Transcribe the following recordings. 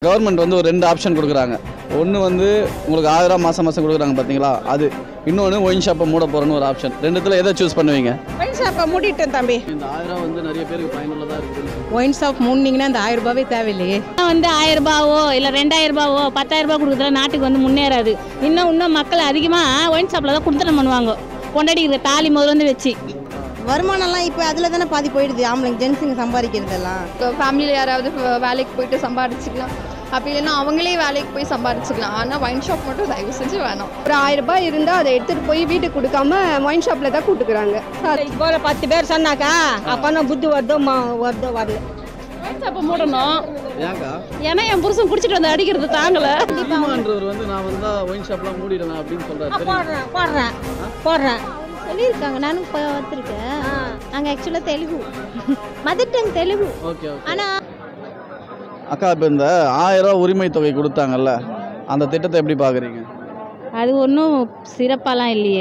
Government வந்து ஒரு ரெண்டு ஆப்ஷன் கொடுக்குறாங்க ஒன்று வந்து உங்களுக்கு ஆயிரம் மாதம் மாதம் கொடுக்குறாங்க பார்த்தீங்களா அது இன்னொன்று ஒயின் ஷாப்பை மூட போகிறேன்னு ஒரு ஆப்ஷன் ரெண்டுத்தில் எதை சூஸ் பண்ணுவீங்க ஒயின் ஷாப்பை மூடிட்டேன் தம்பி இந்த ஆயிரம் வந்து நிறைய பேருக்கு பயனுள்ளதாக இருக்குது ஒயின் ஷாப் மூடினீங்கன்னா இந்த ஆயிரம் ரூபாவே தேவையில்லையே வந்து ஆயிரம் ரூபாவோ இல்லை ரெண்டாயிரம் ரூபாவோ பத்தாயிரம் ரூபாய் கொடுக்குறதுல நாட்டுக்கு வந்து முன்னேறாது இன்னும் இன்னும் மக்கள் அதிகமாக ஒயின் ஷாப்பில் தான் கொடுத்துட்டு பண்ணுவாங்க கொண்டாடிக்கிற தாலி முதல்ல வந்து வச்சு வருமானம்லாம் இப்போ அதில் தானே பாதி போயிடுது ஆம்பளைங்க ஜென்ஸுங்க சம்பாதிக்கிறதெல்லாம் ஃபேமிலியில் யாராவது வ- வேலைக்கு போயிட்டு சம்பாதிச்சுக்கலாம் அப்படி இல்லைன்னா அவங்களே வேலைக்கு போய் சம்பாதிச்சுக்கலாம் ஆனால் ஒயின் ஷாப் மட்டும் தயவு செஞ்சு வேணாம் ஒரு ஆயிரம் ரூபாய் இருந்தால் அதை எடுத்துகிட்டு போய் வீட்டுக்கு கொடுக்காம ஒயின் ஷாப்பில் தான் கூட்டுக்குறாங்க இது போல பத்து பேர் சொன்னாக்கா அப்போ புத்தி வருதோ ம- வருதோ வரல ஒயின் ஷாப்பை மூடணும் ஏங்கா ஏன்னா என் புருஷன் குடிச்சிட்டு வந்து அடிக்கிறது தாங்கலை சீமான்றவர் வந்து நான் வந்தா ஒயின் ஷாப்லாம் மூடிடுவேன் அப்படின்னு சொல்றாரு தெரியுமா? போடுறேன் போடுறேன் போடுறேன் சொல்லியிருக்காங்க நானும் இப்போ பார்த்துருக்கேன் நாங்கள் ஆக்சுவலாக Telugu mother tongue Telugu okay okay ஆனால் அக்கா இப்போ இந்த ஆயிரம் ரூபா உரிமை தொகை கொடுத்தாங்கல்ல அந்த திட்டத்தை எப்படி பார்க்குறீங்க அது ஒன்றும் சிறப்பாலாம் இல்லையே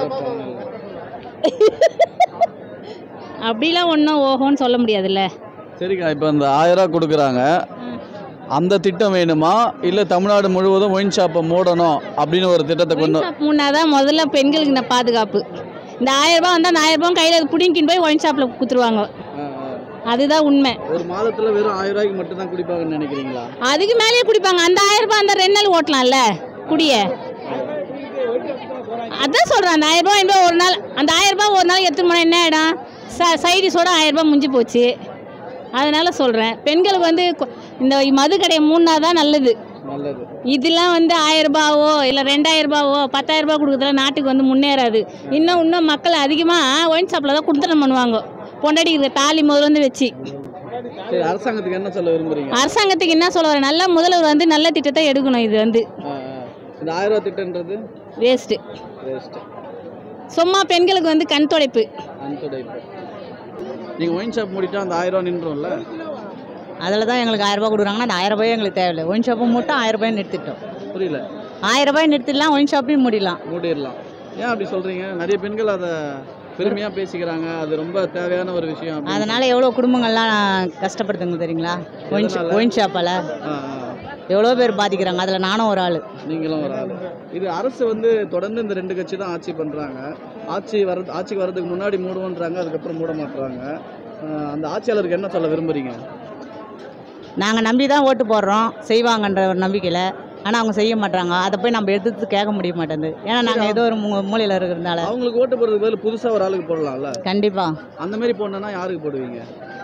அப்படிலாம் ஒன்றும் ஓஹோன்னு சொல்ல முடியாதுல்ல சரிக்கா இப்போ இந்த ஆயிரம் ரூபா கொடுக்குறாங்க அந்த திட்டம் வேணுமா இல்லை தமிழ்நாடு முழுவதும் ஒயின் ஷாப்பை மூடணும் அப்படின்னு ஒரு திட்டத்தை கொண்டு முன்னாதான் முதல்ல பெண்களுக்கு இந்த பாதுகாப்பு இந்த ஆயிரம் ரூபாய் வந்தால் அந்த ஆயிரம் ரூபாய் கையில் பிடிங்கின்னு போய் ஒயின் ஷாப்பில் குத்துருவாங்க ஆ, ஆ. அதுதான் உண்மை ஒரு மாதத்துல வெறும் ஆயிரம் ரூபாய்க்கு மட்டும் தான் குடிப்பாங்கன்னு நினைக்கிறீங்களா அதுக்கு மேலேயே குடிப்பாங்க அந்த ஆயிரம் ரூபாய் அந்த ரெண்டு நாள் ஓட்டலாம்ல குடிய அதான் சொல்கிறேன் அந்த ஆயிரம் ரூபாய் என்பது ஒரு நாள் அந்த ஆயிரம் ரூபாய் ஒரு நாளைக்கு எடுத்துன்னு போனால் என்ன ஆகிடும் ச சைடிஷோட ஆயிரம் ரூபாய் முடிஞ்சு போச்சு அதனால சொல்கிறேன் பெண்களுக்கு வந்து கொ- இந்த மது கடையை மூணா தான் நல்லது நல்லது இதெல்லாம் வந்து ஆயிரம் ரூபாவோ இல்லை ரெண்டாயிரம் ரூபாவோ பத்தாயிரம் ரூபாய் கொடுக்குறதுல நாட்டுக்கு வந்து முன்னேறாது இன்னும் இன்னும் மக்கள் அதிகமாக ஒயின் ஷாப்பில் தான் கொடுத்துட்டு பண்ணுவாங்க பொண்டாடிக்கிற தாலி முதல்ல வந்து வச்சு சரி அரசாங்கத்துக்கு என்ன சொல்ல விரும்புறீங்க அரசாங்கத்துக்கு என்ன சொல்ல வரேன் நல்ல முதல்வர் வந்து நல்ல திட்டத்தை எடுக்கணும் இது வந்து ஆ, ஆ. இந்த ஆயிரம் ரூபா திட்டம்ன்றது வேஸ்ட்டு வேஸ்ட் சும்மா பெண்களுக்கு வந்து கண் துடைப்பு அன்துடைப்பு நீங்கள் ஒயின் ஷாப் மூடிட்டா அந்த ஆயிரம் ரூபா நின்றும்ல அதில் தான் எங்களுக்கு ஆயிரம் ரூபாய் கொடுக்குறாங்கன்னா அந்த ஆயிரம் ரூபாய் எங்களுக்கு தேவையில்லை ஒயின் ஷாப்பும் மட்டும் ஆயிரம் ரூபாய் நிறுத்திட்டோம் புரியல ஆயிரம் ரூபாய் நிறுத்திடலாம் ஒயின் ஷாப்பையும் மூடிடலாம் மூடிடலாம் ஏன் அப்படி சொல்றீங்க நிறைய பெண்கள் அதை பெருமையாக பேசிக்கிறாங்க அது ரொம்ப தேவையான ஒரு விஷயம் அப்படின்னு அதனால எவ்வளோ குடும்பங்கள்லாம் கஷ்டப்படுத்துங்க தெரியுங்களா ஒயின் ஷா- எதனால? ஒயின் ஷாப்பால் ஆ, ஆ. எவ்வளோ பேர் பாதிக்கிறாங்க அதில் நானும் ஒரு ஆள் நீங்களும் ஒரு ஆள் இது அரசு வந்து தொடர்ந்து இந்த ரெண்டு கட்சி தான் ஆட்சி பண்ணுறாங்க ஆட்சி வர ஆட்சிக்கு வர்றதுக்கு முன்னாடி மூடுவோன்றாங்க அதுக்கப்புறம் மூட மாட்டுறாங்க ஆஹ் அந்த ஆட்சியாளருக்கு என்ன சொல்ல விரும்புறீங்க நாங்கள் நம்பி தான் ஓட்டு போடுறோம் செய்வாங்கன்ற ஒரு நம்பிக்கையில் ஆனால் அவங்க செய்ய மாட்டாங்க அதை போய் நம்ம எதிர்த்து கேட்க முடிய மாட்டேங்குது ஏன்னா நாங்கள் ஏதோ ஒரு மூ- மூலையில் இருக்கிறதுனால அவங்களுக்கு ஓட்டு போடுறதுக்கு பதில் புதுசாக ஒரு ஆளுக்கு போடலாம்ல கண்டிப்பாக அந்த மாதிரி போடணும்னா யாருக்கு போடுவீங்க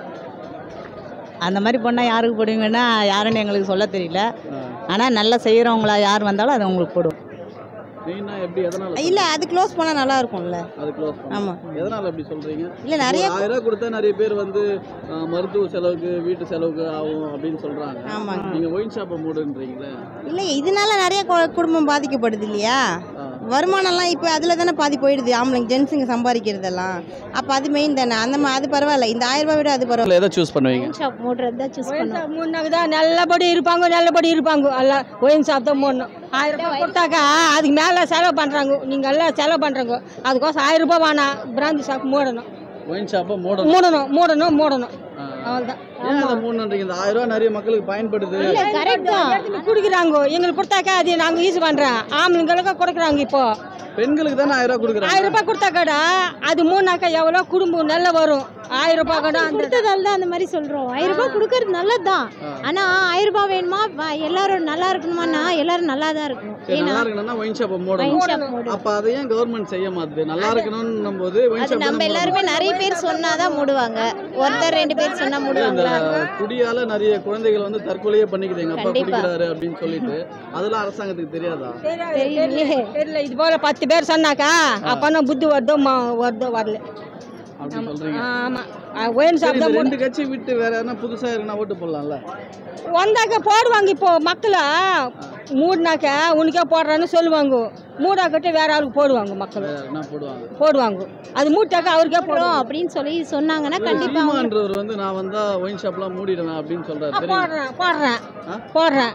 அந்த மாதிரி பண்ணால் யாருக்கு போடுவீங்கன்னா யாருன்னு எங்களுக்கு சொல்ல தெரியல ஆ. ஆனால் நல்லா செய்கிறவங்களா யார் வந்தாலும் அது உங்களுக்கு போடும் மெயினாக எப்படி எதனால இல்லை அது க்ளோஸ் பண்ணால் நல்லா இருக்கும்ல அது க்ளோஸ் ஆமாம் எதனால அப்படி சொல்றீங்க இல்லை நிறைய ஒரு ஆயிரம் ரூபாய் கொடுத்தா நிறைய பேர் வந்து ஆஹ், மருத்துவ செலவுக்கு வீட்டு செலவுக்கு ஆகும் அப்படின்னு சொல்றாங்க ஆமாங்க நீங்க ஒயின் ஷாப்பை மூடுன்றீங்களே இல்லை இதனால நிறைய கு- குடும்பம் பாதிக்கப்படுது இல்லையா ஆ. வருமானம்லாம் இப்போ அதில் தானே பாதி போயிடுது ஆம்பளைங்க ஜென்ஸுங்க சம்பாதிக்கிறதெல்லாம் அப்போ அது மெயின் தானே அந்த மா அது பரவாயில்ல இந்த ஆயிரம் ரூபாய் விட அது பரவாயில்ல எதை சூஸ் பண்ணுவீங்க ஒயின் ஷாப் மூடுறது தான் சூஸ் பண்ணுவோம் மூணாக்கு தான் நல்லபடி இருப்பாங்க நல்லபடி இருப்பாங்க எல்லாம் ஒயின் ஷாப் தான் மூடணும் ஆயிரம் ரூபாய் கொடுத்தாக்கா அதுக்கு மேலே செலவு பண்ணுறாங்க நீங்கள் எல்லாம் செலவு பண்ணுறாங்க அதுக்கோசம் ஆயிரம் ரூபாய் வேணாம் பிராந்தி ஷாப் மூடணும் ஒயின் ஷாப்பை மூடணும் மூடணும் மூடணும் மூடணும் ஆ. அவ்வளோதான் ஏன் அதை மூணுன்றீங்க இந்த ஆயிரம் ரூபாய் நிறைய மக்களுக்கு பயன்படுது இல்லை கரெக்ட் தான் குடிக்கிறாங்க எங்களுக்கு கொடுத்தாக்கா அது நாங்கள் யூஸ் பண்ணுறோம் ஆம்பளைங்களுக்கு கொடுக்குறாங்க இப்போ பெண்களுக்கு தானே ஆயிரம் ரூபாய் கொடுக்குறாங்க ஆயிரம் ரூபாய் கொடுத்தாக்கடா அது மூணாக்கா எவ்வளோ குடும்பம் நல்லா வரும் ஆயிரம் ரூபாய் கடை அந்த கொடுத்ததால தான் அந்த மாதிரி சொல்கிறோம் ஆயிரம் ரூபாய் கொடுக்கறது நல்லது தான் ஆ. ஆனால் ஆயிரம் ரூபாய் வேணுமா வா- எல்லாரும் நல்லா இருக்கணுமானா எல்லாரும் நல்லா தான் இருக்கணும் சரி ஏன்னா நல்லா இருக்கணும்னா ஒயின் ஷாப்பை ஒயின் மூடணும் ஷாப் மூடு அப்ப அதை ஏன் கவர்மெண்ட் செய்ய மாட்டுது நல்லா இருக்கணும்னும் போது ஒயின் அது ஷாப் நம்ம எல்லாருமே நிறைய பேர் சொன்னாதான் மூடுவாங்க ஒருத்தர் ரெண்டு பேர் சொன்னா இந்த மூடுவாங்களா குடியால நிறைய குழந்தைகள் வந்து தற்கொலையே பண்ணிக்குது எங்க அப்பா கண்டிப்பா. குடிக்கிறாரு அப்படின்னு சொல்லிட்டு அதெல்லாம் அரசாங்கத்துக்கு தெரியாதா தெரியலையே தெரியல இது போல பத்து பேர் சொன்னாக்கா அப்போ புத்தி வருதோ ம- வருதோ வரல அப்படின்னு சொல்றீங்க ஆமாம் ஒயின் சரி, ஷாப் இந்த தான் ரெண்டு கட்சி விட்டு வேற எதனா புதுசா இருக்குன்னா ஓட்டு போடலாம்ல வந்தாக்க போடுவாங்க இப்போ மக்களை மூடினாக்க உனக்கே போடுறான்னு சொல்லுவாங்க மூடாக்கிட்டு வேற ஆளுக்கு போடுவாங்க மக்கள் வேற எதனா போடுவாங்க போடுவாங்க அது மூட்டாக்க அவருக்கே போடுறோம் போடுவோம் அப்படின்னு சொல்லி சொன்னாங்கன்னா கண்டிப்பா அவங்க- சீமான்றவர் வந்து நான் வந்தா ஒயின் ஷாப்லாம் மூடிடுவேன் அப்படின்னு சொல்றாரு தெரியுமா போடுறேன் போடுறேன் ஆ? போடுறேன்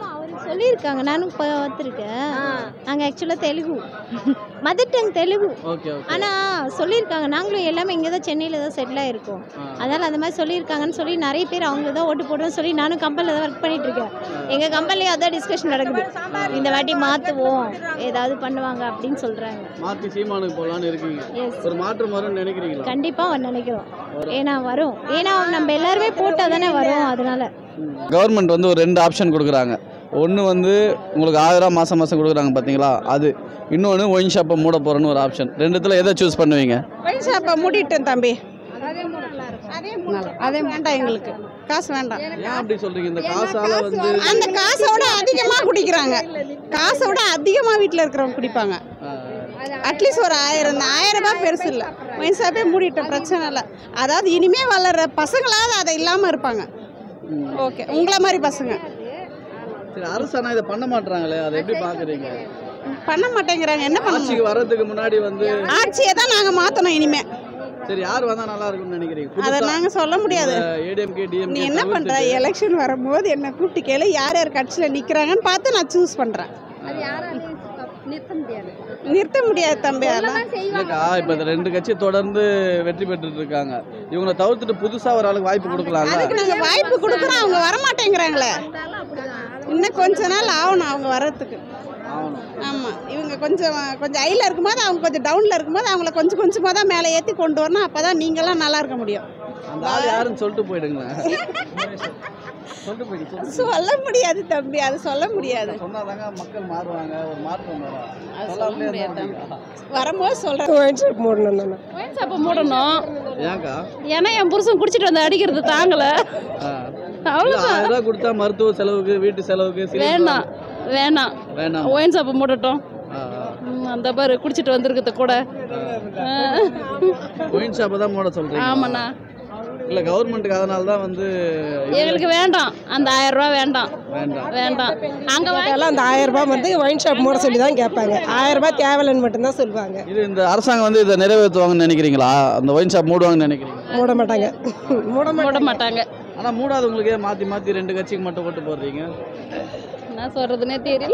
சொல்லியிருக்காங்க நானும் பார்த்துருக்கேன் நாங்கள் ஆக்சுவலாக Telugu mother tongue Telugu okay okay ஆனால் சொல்லியிருக்காங்க நாங்களும் எல்லாமே இங்கே தான் சென்னையில் தான் செட்டில் ஆகிருக்கோம் அதனால் அந்த மாதிரி சொல்லியிருக்காங்கன்னு சொல்லி நிறைய பேர் அவங்க தான் ஓட்டு போடுறோம்னு சொல்லி நானும் கம்பெனியில் தான் ஒர்க் பண்ணிட்டு இருக்கேன் எங்கள் கம்பெனிலேயே அதான் டிஸ்கஷன் நடக்குது இந்த வாட்டி மாற்றுவோம் ஏதாவது பண்ணுவாங்க அப்படின்னு சொல்கிறாங்க மாற்றி சீமானுக்கு போகலான்னு இருக்கீங்க எஸ் ஒரு மாற்றம் வரும்னு நினைக்கிறீங்களா கண்டிப்பாக நினைக்கிறோம் ஏன்னா வரும் ஏன்னா நம்ம எல்லாருமே போட்டால் தானே வரும் அதனால கவர்மெண்ட் வந்து ஒரு ரெண்டு ஆப்ஷன் கொடுக்குறாங்க ஒன்று வந்து உங்களுக்கு ஆயிரம் மாதம் மாதம் கொடுக்குறாங்க பார்த்தீங்களா அது இன்னொன்று ஒயின் ஷாப்பை மூட போகிறேன்னு ஒரு ஆப்ஷன் ரெண்டுத்தில் எதை சூஸ் பண்ணுவீங்க ஒயின் ஷாப்பை மூடிட்டேன் தம்பி அதே வேண்டாம் எங்களுக்கு காசு வேண்டாம் ஏன் அப்படி சொல்கிறீங்க இந்த காசால் வந்து அந்த காசோட அதிகமாக குடிக்கிறாங்க காசோட அதிகமாக வீட்டில் இருக்கிறவங்க குடிப்பாங்க அட்லீஸ்ட் ஒரு ஆயிரம் இந்த ஆயிரம் ரூபாய் பெருசு இல்லை ஒயின் ஷாப்பே மூடிட்டோம் பிரச்சனை இல்லை அதாவது இனிமே வளர்ற பசங்களாவது அதை இல்லாமல் இருப்பாங்க ஓகே உங்களை மாதிரி பசங்க சரி அரசு ஆனால் இதை பண்ண மாட்றாங்களே அதை எப்படி பார்க்குறீங்க பண்ண மாட்டேங்கிறாங்க என்ன பண்ண ஆட்சிக்கு வர்றதுக்கு முன்னாடி வந்து ஆட்சியை தான் நாங்கள் மாற்றணும் இனிமே சரி யார் வந்தால் நல்லா இருக்கும்னு நினைக்கிறீங்க அதை நாங்கள் சொல்ல முடியாது ஏடிஎம்கே நீ டிஎம்கே என்ன பண்ற எலெக்ஷன் வரும்போது என்ன கூப்பிட்டு கேளு யார் யார் கட்சியில் நிற்கிறாங்கன்னு பார்த்து நான் சூஸ் பண்ணுறேன் நிறுத்த முடியாது தம்பி அதெல்லாம் இல்லைக்கா இப்போ இந்த ரெண்டு கட்சி தொடர்ந்து வெற்றி பெற்றுட்டு இருக்காங்க இவங்களை தவிர்த்துட்டு புதுசாக ஒரு ஆளுக்கு வாய்ப்பு கொடுக்கலாம்ல அதுக்கு நாங்கள் வாய்ப்பு கொடுக்குறோம் அவங்க வர மாட்டேங்கிறாங்களே இன்னும் கொஞ்ச நாள் ஆகணும் அவங்க வர்றதுக்கு ஆகணும் ஆமாம் இவங்க கொஞ்சம் கொஞ்சம் ஹையில் இருக்கும்போது அவங்க கொஞ்சம் டவுனில் இருக்கும்போது அவங்கள கொஞ்சம் கொஞ்சமாக தான் மேலே ஏற்றி கொண்டு வரணும் அப்போ தான் நீங்களாம் நல்லா இருக்க முடியும் அந்த ஆள் யாருன்னு சொல்லிட்டு போயிடுங்களேன் சொல்லிட்டு போயிடு சொல்லிட்டு சொல்ல முடியாது தம்பி அது சொல்ல முடியாது சொன்னாதாங்க மக்கள் மாறுவாங்க ஒரு மாற்றம் வரும் சொல்லாமலே இருந்தா எப்படிக்கா? வரும்போது சொல்கிறேன் ஒயின் ஷாப் மூடணும் தானே ஒயின் ஷாப்பை மூடணும் ஏன்க்கா ஏன்னா என் புருஷன் குடிச்சிட்டு வந்து அடிக்கிறது தாங்கலை ஆ. அவ்வளோ இல்ல, ஆயிரம் ரூபாய் கொடுத்தா மருத்துவ செலவுக்கு வீட்டு செலவுக்கு சிலிண்டர் வேணாம் வேணாம் வேணாம் ஒயின் ஷாப்பை மூடட்டும் ஆ, ஆ. ம், அந்த பாரு குடிச்சிட்டு வந்திருக்கிறது கூட ஒயின் ஷாப்பை தான் மூட சொல்றீங்க ஆமாண்ணா இல்ல கவர்மெண்ட்டுக்கு அதனால தான் வந்து எங்களுக்கு வேண்டாம் அந்த ஆயிரம் ரூபா வேண்டாம் வேண்டாம் வேண்டாம் அங்கே வாங்கி எல்லாம் அந்த ஆயிரம் ரூபாய் வந்து ஒயின் ஷாப் மூட சொல்லி தான் கேட்பாங்க ஆயிரம் ரூபாய் தேவையில்லைன்னு மட்டும்தான் சொல்லுவாங்க இது இந்த அரசாங்கம் வந்து இதை நிறைவேற்றுவாங்கன்னு நினைக்கிறீங்களா அந்த ஒயின் ஷாப் மூடுவாங்கன்னு நினைக்கிறீங்க மூட மாட்டாங்க மூட மூட மாட்டாங்க ஆனா மூடாதவங்களுக்கே மாத்தி மாத்தி ரெண்டு கட்சிக்கு மட்டும் ஓட்டு போடுறீங்க என்ன சொல்கிறதுனே தெரியல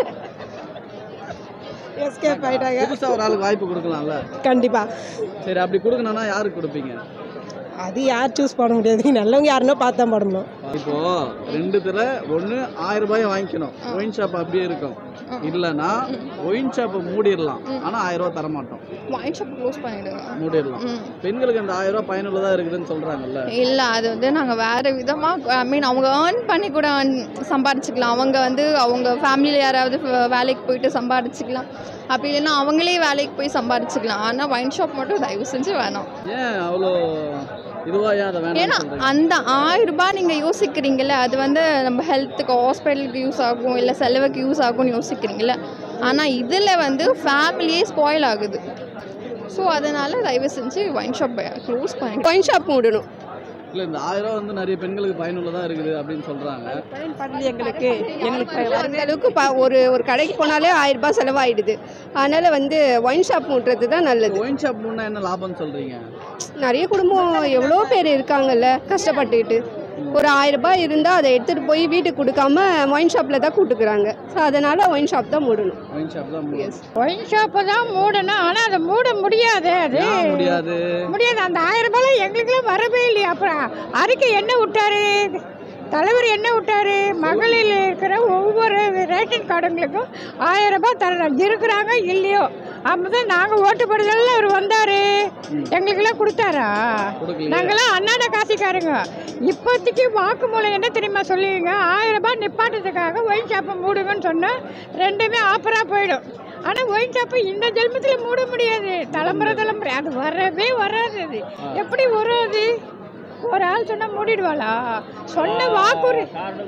எஸ்கேப் ஆயிட்டாங்க புதுசா ஒரு ஆளுக்கு வாய்ப்பு கொடுக்கலாம்ல கண்டிப்பா சரி அப்படி கொடுக்கணும்னா யாருக்கு கொடுப்பீங்க அது யார் சூஸ் பண்ண முடியாது நல்லவங்க யாருன்னா பார்த்து தான் போடணும் இப்போ ரெண்டுத்துல ஒண்ணு ஆயிரம் ரூபாய் வாங்கிக்கணும் ஒயின் ஷாப் அப்படியே இருக்கும் இல்லைன்னா ஒயின் ஷாப்பை மூடிடலாம் ஆனா ஆயிரம் ரூபாய் தர மாட்டோம் ஒயின் ஷாப் க்ளோஸ் பண்ணிவிடுங்க மூடிடலாம் ம் பெண்களுக்கு அந்த ஆயிரம் ரூபாய் பயனுள்ளதா இருக்குதுன்னு சொல்றாங்கல்ல இல்லை அது வந்து நாங்கள் வேறு விதமாக ஐ மீன் அவங்க ஏர்ன் பண்ணி கூட earn சம்பாரிச்சுக்கலாம் அவங்க வந்து அவங்க ஃபேமிலியில் யாராவது வ- வேலைக்கு போயிட்டு சம்பாரிச்சுக்கலாம் அப்படி இல்லைன்னா அவங்களே வேலைக்கு போய் சம்பாரிச்சுக்கலாம் ஆனால் ஒயின் ஷாப் மட்டும் தயவு செஞ்சு வேணாம் ஏன் அவ்வளோ இதுவா ஏன் அதை ஏன்னா வேணாம்னு சொல்றீங்க அந்த ஆயிரம் ரூபாய் நீங்கள் யோசிக்கிறீங்கல்ல அது வந்து நம்ம ஹெல்த்துக்கு ஹாஸ்பிட்டலுக்கு யூஸ் ஆகும் இல்லை செலவுக்கு யூஸ் ஆகும்னு யோசிக்கிறீங்கல்ல ஆனால் இதில் வந்து ஃபேமிலியே ஸ்பாயில் ஆகுது ஸோ அதனால் தயவு செஞ்சு ஒயின் ஷாப் க்ளோஸ் பண்ணி ஒயின் ஷாப் மூடணும் இல்ல இந்த ஆயிரம் ரூபாய் வந்து நிறைய பெண்களுக்கு பயனுள்ளதா இருக்குது அப்படின்னு சொல்றாங்க பண்ணல எங்களுக்கு எங்களுக்கு அந்த அளவுக்கு ப ஒரு ஒரு கடைக்கு போனாலே ஆயிரம் ரூபாய் செலவாயிடுது அதனால வந்து ஒயின் ஷாப் மூடுறது தான் நல்லது ஒயின் ஷாப் மூணா என்ன லாபம்னு சொல்றீங்க நிறைய குடும்பம் எவ்வளோ பேர் இருக்காங்கல்ல கஷ்டப்பட்டுக்கிட்டு ஒரு ஆயிரம் ரூபாய் இருந்தால் அதை எடுத்துகிட்டு போய் வீட்டுக்கு கொடுக்காம ஒயின் ஷாப்பில் தான் கூட்டுக்குறாங்க ஸோ அதனால் ஒயின் ஷாப் தான் மூடணும் ஒயின் ஷாப் தான் மூடணும். ஒயின் ஷாப்பை தான் மூடணும் ஆனால் அதை மூட முடியாது அது ஏன் முடியாது முடியாது அந்த ஆயிரம் ரூபாய் எங்களுக்குலாம் வரவே இல்லையா அப்புறம் அறிக்கை என்ன விட்டாரு தலைவர் என்ன விட்டாரு மகளிர் இருக்கிற ஒவ்வொரு ரேஷன் கார்டுங்களுக்கும் ஆயிரம் ரூபாய் தரணும் இருக்கிறாங்க இல்லையோ அப்பதான் நாங்கள் ஓட்டு போடுறதுல அவர் வந்தார் எங்களுக்கெல்லாம் கொடுத்தாரா கொடுக்கலையே நாங்களாம் அண்ணாட காசிக்காரங்க இப்போதைக்கு வாக்குமூலம் என்ன தெரியுமா சொல்லுவீங்க ஆயிரம் ரூபாய் நிப்பாட்டத்துக்காக ஒயின் ஷாப்பை மூடுங்கன்னு சொன்னால் ரெண்டுமே ஆஃபராக போயிடும் ஆனால் ஒயின் ஷாப்பை இந்த ஜென்மத்தில் மூட முடியாது தலைமுறை தலைமுறை அது வரவே வராது அது எப்படி வராது ஒரு ஆள் சொன்னா மூடிடுவாளா சொன்ன வாக்குறு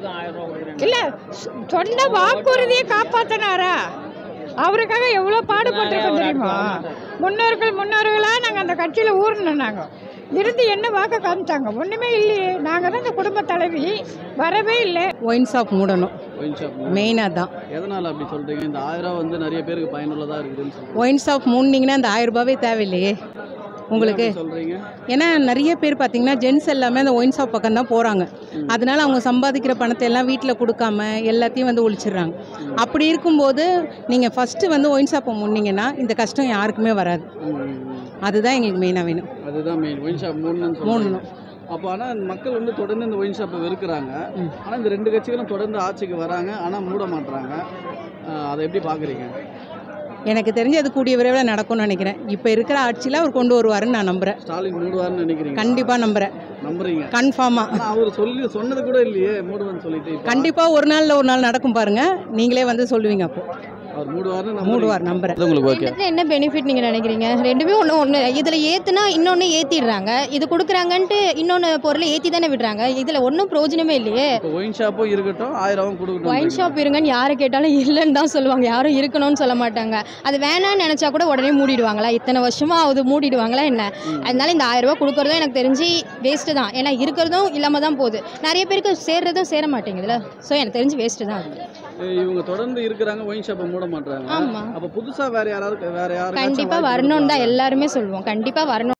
இல்ல சொ- சொன்ன வாக்குறுதியை காப்பாத்தினாரா அவருக்காக எவ்வளோ பாடுபட்டிருக்கோம் தெரியுமா முன்னோர்கள் முன்னோர்களா நாங்கள் அந்த கட்சியில் ஊர்னோம் நாங்கள் இருந்து என்ன வாக்க காமிச்சாங்க ஒன்றுமே இல்லையே நாங்கள் தான் இந்த குடும்ப தலைவி வரவே இல்லை ஒயின் ஷாப் மூடணும் ஒயின் ஷாப் மெயினாக தான் எதனால அப்படி சொல்றீங்க இந்த ஆயிரம் ரூபாய் வந்து நிறைய பேருக்கு பயனுள்ளதா இருக்குதுன்னு சொல்றீங்க ஒயின் ஷாப் மூடினீங்கன்னா அந்த ஆயிரம் ரூபாவே தேவையில்லையே உங்களுக்கு ஏன் அப்படி சொல்றீங்க ஏன்னா நிறைய பேர் பார்த்தீங்கன்னா ஜென்ஸ் எல்லாமே அந்த ஒயின் ஷாப் பக்கம் தான் போகிறாங்க அதனால அவங்க சம்பாதிக்கிற பணத்தை எல்லாம் வீட்டில் கொடுக்காம எல்லாத்தையும் வந்து ஒழிச்சிடுறாங்க அப்படி இருக்கும்போது நீங்கள் ஃபஸ்ட்டு வந்து ஒயின் ஷாப்பை முன்னீங்கன்னா இந்த கஷ்டம் யாருக்குமே வராது ம், ம், ம். அதுதான் எங்களுக்கு மெயினாக வேணும் அதுதான் மெயின் ஒயின் ஷாப் மூடணும்னு சொல்றீங்க மூடணும் அப்போ ஆனால் மக்கள் வந்து தொடர்ந்து இந்த ஒயின் ஷாப்பை வெறுக்கிறாங்க ம். ஆனால் இந்த ரெண்டு கட்சிகளும் தொடர்ந்து ஆட்சிக்கு வராங்க ஆனால் மூட மாட்றாங்க ஆஹ் அதை எப்படி பார்க்குறீங்க எனக்கு தெரிஞ்சு அது கூடிய விரைவில் நடக்கும்னு நினைக்கிறேன் இப்போ இருக்கிற ஆட்சியில் அவர் கொண்டு வருவாருன்னு நான் நம்புகிறேன் ஸ்டாலின் மூடுவார்னு நினைக்கிறீங்க கண்டிப்பாக நம்புகிறேன் நம்புறீங்க கன்ஃபார்மாக ஆனால் அவர் சொல்லி சொன்னது கூட இல்லையே மூடுவேன்னு சொல்லிட்டு இப்போ கண்டிப்பாக ஒரு நாளில் ஒரு நாள் நடக்கும் பாருங்க நீங்களே வந்து சொல்லுவீங்க அப்போ அவர் மூடுவார்னு நம்புறீங்க. மூடுவார் நம்புகிறேன் அது உங்களுக்கு ஓகே ரெண்டுத்துல என்ன பெனிஃபிட் நீங்கள் நினைக்கிறீங்க ரெண்டுமே ஒன்று ஒன்று இதில் ஏற்றுனா இன்னொன்று ஏற்றிடுறாங்க இது கொடுக்குறாங்கன்ட்டு இன்னொன்று பொருளை ஏற்றி தானே விடுறாங்க இதில் ஒன்றும் பிரயோஜனமே இல்லையே இப்போ ஒயின் ஷாப்பும் இருக்கட்டும் ஆயிரம் கொடுக்கட்டும் ஒயின் ஷாப் இருங்கன்னு யாரை கேட்டாலும் இல்லைன்னு தான் சொல்லுவாங்க யாரும் இருக்கணும்னு சொல்ல மாட்டாங்க அது வேணாம்னு நினச்சா கூட உடனே மூடிடுவாங்களா இத்தனை வருஷமா அது மூடிடுவாங்களா என்ன அதனால இந்த ஆயிரம் ரூபாய் கொடுக்குறதும் எனக்கு தெரிஞ்சு வேஸ்ட்டு தான் ஏன்னா இருக்கிறதும் இல்லாமல் தான் போகுது நிறைய பேருக்கு சேர்றதும் சேர மாட்டேங்குதுல ஸோ எனக்கு தெரிஞ்சு வேஸ்ட்டு தான் அது இவங்க தொடர்ந்து இருக்கிறாங்க ஒயின் ஷாப்பை மூட மாட்றாங்க ஆமா. அப்போ புதுசா வேற யாராவது வேற யாரும் கண்டிப்பாக வரணும்னு தான் எல்லாருமே சொல்லுவோம் கண்டிப்பாக வரணும்